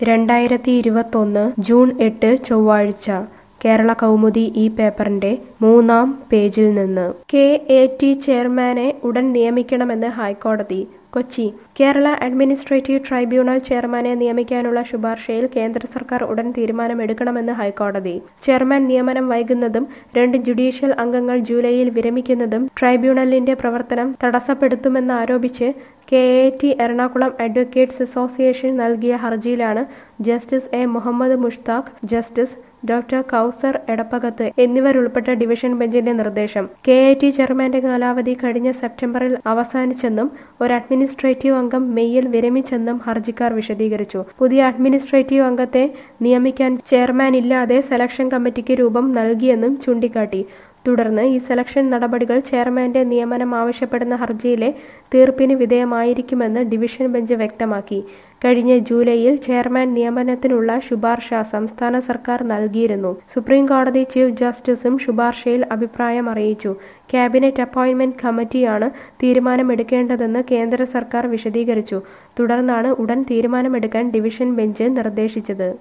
രണ്ടായിരത്തി ഇരുപത്തൊന്ന് ജൂൺ എട്ട് ചൊവ്വാഴ്ച കേരള കൗമുദി ഈ പേപ്പറിന്റെ മൂന്നാം പേജിൽ നിന്ന് കെ എ ടി ചെയർമാനെ ഉടൻ നിയമിക്കണമെന്ന് ഹൈക്കോടതി കൊച്ചി കേരള അഡ്മിനിസ്ട്രേറ്റീവ് ട്രൈബ്യൂണൽ ചെയർമാനെ നിയമിക്കാനുള്ള ശുപാർശയിൽ കേന്ദ്ര സർക്കാർ ഉടൻ തീരുമാനമെടുക്കണമെന്ന് ഹൈക്കോടതി ചെയർമാൻ നിയമനം വൈകുന്നതും രണ്ട് ജുഡീഷ്യൽ അംഗങ്ങൾ ജൂലൈയിൽ വിരമിക്കുന്നതും ട്രൈബ്യൂണലിന്റെ പ്രവർത്തനം തടസ്സപ്പെടുത്തുമെന്നാരോപിച്ച് K A T Ernakulam advocates association നൽകിയ ഹർജിയിലാണ് justice A Muhammad Mushtaq justice doctor Kauser Edappagath എന്നിവരുൾപ്പെട്ട ഡിവിഷൻ ബെഞ്ചിന്റെ നിർദ്ദേശം കെ ഐ ടി ചെയർമാന്റെ കാലാവധി കഴിഞ്ഞ സെപ്റ്റംബറിൽ അവസാനിച്ചെന്നും ഒരു അഡ്മിനിസ്ട്രേറ്റീവ് അംഗം മെയ്യിൽ വിരമിച്ചെന്നും ഹർജിക്കാർ വിശദീകരിച്ചു പുതിയ അഡ്മിനിസ്ട്രേറ്റീവ് അംഗത്തെ നിയമിക്കാൻ ചെയർമാൻ ഇല്ലാതെ സെലക്ഷൻ കമ്മിറ്റിക്ക് രൂപം നൽകിയെന്നും ചൂണ്ടിക്കാട്ടി തുടർന്ന് ഈ സെലക്ഷൻ നടപടികൾ ചെയർമാന്റെ നിയമനം ആവശ്യപ്പെടുന്ന ഹർജിയിലെ തീർപ്പിന് വിധേയമായിരിക്കുമെന്ന് ഡിവിഷൻ ബെഞ്ച് വ്യക്തമാക്കി കഴിഞ്ഞ ജൂലൈയിൽ ചെയർമാൻ നിയമനത്തിനുള്ള ശുപാർശ സംസ്ഥാന സർക്കാർ നൽകിയിരുന്നു സുപ്രീം കോടതി ചീഫ് ജസ്റ്റിസും ശുപാർശയിൽ അഭിപ്രായം അറിയിച്ചു ക്യാബിനറ്റ് അപ്പോയിന്റ്മെന്റ് കമ്മിറ്റിയാണ് തീരുമാനമെടുക്കേണ്ടതെന്ന് കേന്ദ്ര സർക്കാർ വിശദീകരിച്ചു തുടർന്നാണ് ഉടൻ തീരുമാനമെടുക്കാൻ ഡിവിഷൻ ബെഞ്ച് നിർദ്ദേശിച്ചത്